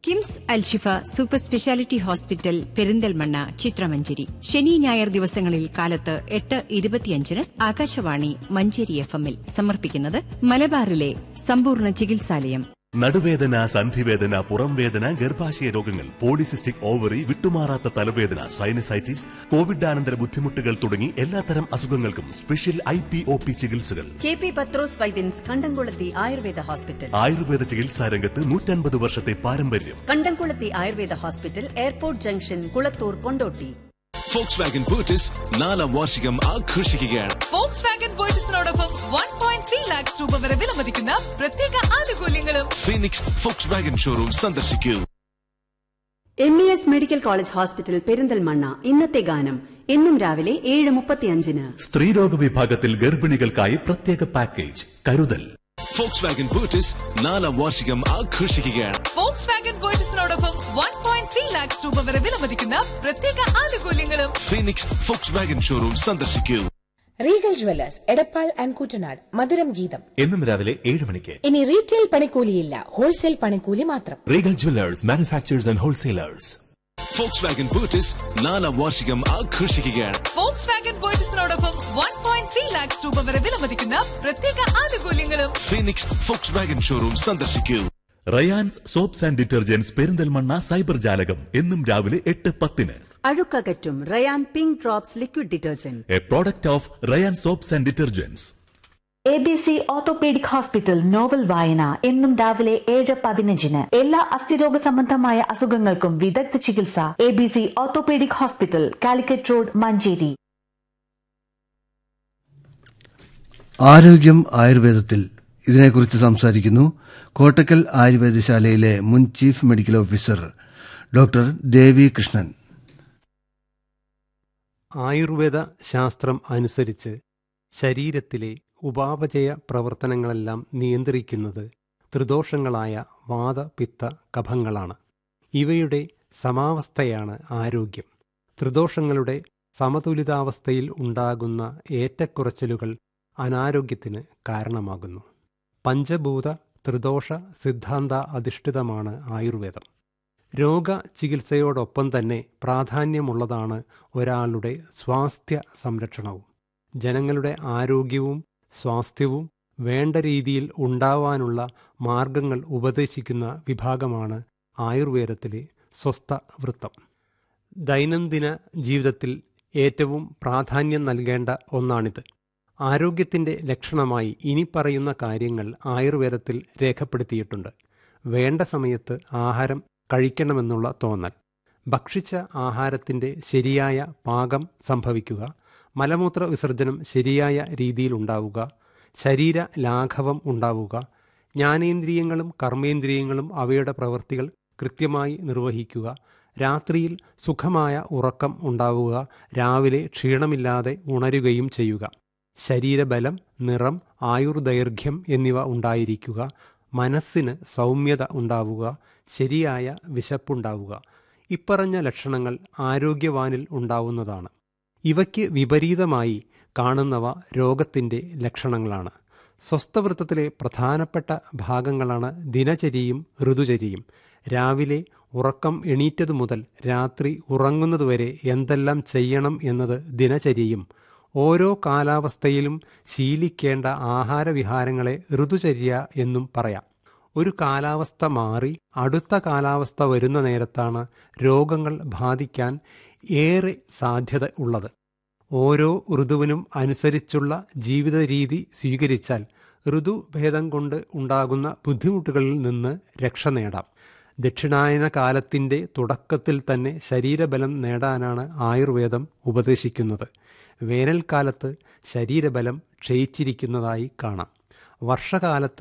KIMS Alshifa super speciality hospital Perinthalmanna ചിത്രമഞ്ചേരി ശനി ഞായർ ദിവസങ്ങളിൽ കാലത്ത് എട്ട് ഇരുപത്തിയഞ്ചിന് ആകാശവാണി മഞ്ചേരി എഫ് എമ്മിൽ സമർപ്പിക്കുന്നത് മലബാറിലെ സമ്പൂർണ്ണ ചികിത്സാലയം നടുവേദന സന്ധിവേദന പുറംവേദന ഗർഭാശയ രോഗങ്ങൾ പോളിസിസ്റ്റിക് ഓവറി വിട്ടുമാറാത്ത തലവേദന സൈനസൈറ്റിസ് കോവിഡാനന്തര ബുദ്ധിമുട്ടുകൾ തുടങ്ങി എല്ലാത്തരം അസുഖങ്ങൾക്കും special I P O P ചികിത്സകൾ K P Pathros Vaidyans Kandamkulathy Ayurveda hospital Ayurveda ചികിത്സാ രംഗത്ത് നൂറ്റൻപത് വർഷത്തെ പാരമ്പര്യം Kandamkulathy Ayurveda hospital airport junction Kulathur Kondotty Volkswagen ബൂട്ടിസ് നാലാം വാർഷികം ആഘോഷിക്കുകയാണ് ഫോക്സ് വാഗൻ വേർട്ടസിനോടൊപ്പം വൺ പോയിന്റ് ത്രീ ലാക്സ് രൂപ വരെ വിലമതിക്കുന്ന പ്രത്യേക ആനുകൂല്യങ്ങളും ഫീനിക്സ് ഫോക്സ് വാഗൻ ഷോറൂം സന്ദർശിക്കൂ M E S medical college hospital Perinthalmanna ഇന്നത്തെ ഗാനം എന്നും രാവിലെ ഏഴ് മുപ്പത്തിയഞ്ചിന് സ്ത്രീരോഗ വിഭാഗത്തിൽ ഗർഭിണികൾക്കായി പ്രത്യേക പാക്കേജ് കരുതൽ ഫോക്സ് വാഗൻ ബൂട്ടിസ് നാലാം വാർഷികം ആഘോഷിക്കുകയാണ് ഫോക്സ് വാഗൻ വേർട്ടസിനോടൊപ്പം വൺ പോയിന്റ് ത്രീ ലാക്സ് രൂപ വരെ വിലമതിക്കുന്ന പ്രത്യേക ആനുകൂല്യങ്ങളും ഫീനിക്സ് ഫോക്സ് വാഗൻ ഷോറൂം സന്ദർശിക്കൂ Regal jewellers Edappal and Koottanad മധുരം ഗീതം എന്നും രാവിലെ ഏഴ് മണിക്ക് ഇനി റീറ്റെയിൽ പണിക്കൂലിയില്ല ഹോൾസെയിൽ പണിക്കൂലി മാത്രം Regal jewellers manufacturers and wholesalers Volkswagen ബൂട്ടിസ് നാലാം വാർഷികം ആഘോഷിക്കുകയാണ് ഫോക്സ് വാഗൻ വേർട്ടസിനോടൊപ്പം വൺ പോയിന്റ് ത്രീ ലാക്സ് രൂപ വരെ വിലമതിക്കുന്ന പ്രത്യേക ആനുകൂല്യങ്ങളും ഫീനിക്സ് ഫോക്സ് വാഗൻ ഷോറൂം സന്ദർശിക്കൂ Rayan's soaps and detergents Perinthalmanna cyber ജാലകം എന്നും രാവിലെ എട്ട് പത്തിന് അഴുക്കകറ്റും Rayan pink drops liquid detergent a product of Rayan soaps and detergents A B C orthopaedic hospital novel വായന എന്നും രാവിലെ ഏഴ് പതിനഞ്ചിന് എല്ലാ അസ്ഥിരോഗ സംബന്ധമായ അസുഖങ്ങൾക്കും വിദഗ്ധ ചികിത്സ A B C orthopaedic hospital Calicut road Manjeri ആരോഗ്യം ആയുർവേദത്തിൽ ഇതിനെക്കുറിച്ച് സംസാരിക്കുന്നു കോട്ടക്കൽ ആയുർവേദശാലയിലെ മുൻ chief medical officer doctor Devi Krishnan Ayurveda ശാസ്ത്രം അനുസരിച്ച് ശരീരത്തിലെ ഉപാപചയ പ്രവർത്തനങ്ങളെല്ലാം നിയന്ത്രിക്കുന്നത് ത്രിദോഷങ്ങളായ വാത പിത്ത കഫങ്ങളാണ് ഇവയുടെ സമാവസ്ഥയാണ് ആരോഗ്യം ത്രിദോഷങ്ങളുടെ സമതുലിതാവസ്ഥയിൽ ഉണ്ടാകുന്ന ഏറ്റക്കുറച്ചിലുകൾ അനാരോഗ്യത്തിന് കാരണമാകുന്നു പഞ്ചഭൂത ത്രിദോഷ സിദ്ധാന്ത അധിഷ്ഠിതമാണ് ആയുർവേദം രോഗ ചികിത്സയോടൊപ്പം തന്നെ പ്രാധാന്യമുള്ളതാണ് ഒരാളുടെ സ്വാസ്ഥ്യ സംരക്ഷണവും ജനങ്ങളുടെ ആരോഗ്യവും സ്വാസ്ഥ്യവും വേണ്ട രീതിയിൽ ഉണ്ടാവാനുള്ള മാർഗങ്ങൾ ഉപദേശിക്കുന്ന വിഭാഗമാണ് ആയുർവേദത്തിലെ സ്വസ്ഥ വൃത്തം ദൈനംദിന ജീവിതത്തിൽ ഏറ്റവും പ്രാധാന്യം നൽകേണ്ട ഒന്നാണിത് ആരോഗ്യത്തിൻ്റെ ലക്ഷണമായി ഇനി പറയുന്ന കാര്യങ്ങൾ ആയുർവേദത്തിൽ രേഖപ്പെടുത്തിയിട്ടുണ്ട് വേണ്ട സമയത്ത് ആഹാരം കഴിക്കണമെന്നുള്ള തോന്നൽ ഭക്ഷിച്ച ആഹാരത്തിൻ്റെ ശരിയായ പാകം സംഭവിക്കുക മലമൂത്ര വിസർജനം ശരിയായ രീതിയിൽ ഉണ്ടാവുക ശരീര ലാഘവം ഉണ്ടാവുക ജ്ഞാനേന്ദ്രിയങ്ങളും കർമ്മേന്ദ്രിയങ്ങളും അവയുടെ പ്രവൃത്തികൾ കൃത്യമായി നിർവഹിക്കുക രാത്രിയിൽ സുഖമായ ഉറക്കം ഉണ്ടാവുക രാവിലെ ക്ഷീണമില്ലാതെ ഉണരുകയും ചെയ്യുക ശരീരബലം നിറം ആയുർദൈർഘ്യം എന്നിവ ഉണ്ടായിരിക്കുക മനസ്സിന് സൗമ്യത ഉണ്ടാവുക ശരിയായ വിശപ്പുണ്ടാവുക ഇപ്പറഞ്ഞ ലക്ഷണങ്ങൾ ആരോഗ്യവാനിൽ ഉണ്ടാവുന്നതാണ് ഇവയ്ക്ക് വിപരീതമായി കാണുന്നവ രോഗത്തിൻ്റെ ലക്ഷണങ്ങളാണ് സ്വസ്ഥവൃത്തത്തിലെ പ്രധാനപ്പെട്ട ഭാഗങ്ങളാണ് ദിനചര്യയും ഋതുചര്യയും രാവിലെ ഉറക്കം എണീറ്റതു മുതൽ രാത്രി ഉറങ്ങുന്നതുവരെ എന്തെല്ലാം ചെയ്യണം എന്നത് ദിനചര്യയും ഓരോ കാലാവസ്ഥയിലും ശീലിക്കേണ്ട ആഹാരവിഹാരങ്ങളെ ഋതുചര്യ എന്നും പറയാം ഒരു കാലാവസ്ഥ മാറി അടുത്ത കാലാവസ്ഥ വരുന്ന നേരത്താണ് രോഗങ്ങൾ ബാധിക്കാൻ ഏറെ സാധ്യത ഉള്ളത് ഓരോ ഋതുവിനും അനുസരിച്ചുള്ള ജീവിത രീതി സ്വീകരിച്ചാൽ ഋതുഭേദം കൊണ്ട് ഉണ്ടാകുന്ന ബുദ്ധിമുട്ടുകളിൽ നിന്ന് രക്ഷ നേടാം ദക്ഷിണായന കാലത്തിൻ്റെ തുടക്കത്തിൽ തന്നെ ശരീരബലം നേടാനാണ് ആയുർവേദം ഉപദേശിക്കുന്നത് വേനൽക്കാലത്ത് ശരീരബലം ക്ഷയിച്ചിരിക്കുന്നതായി കാണാം വർഷകാലത്ത്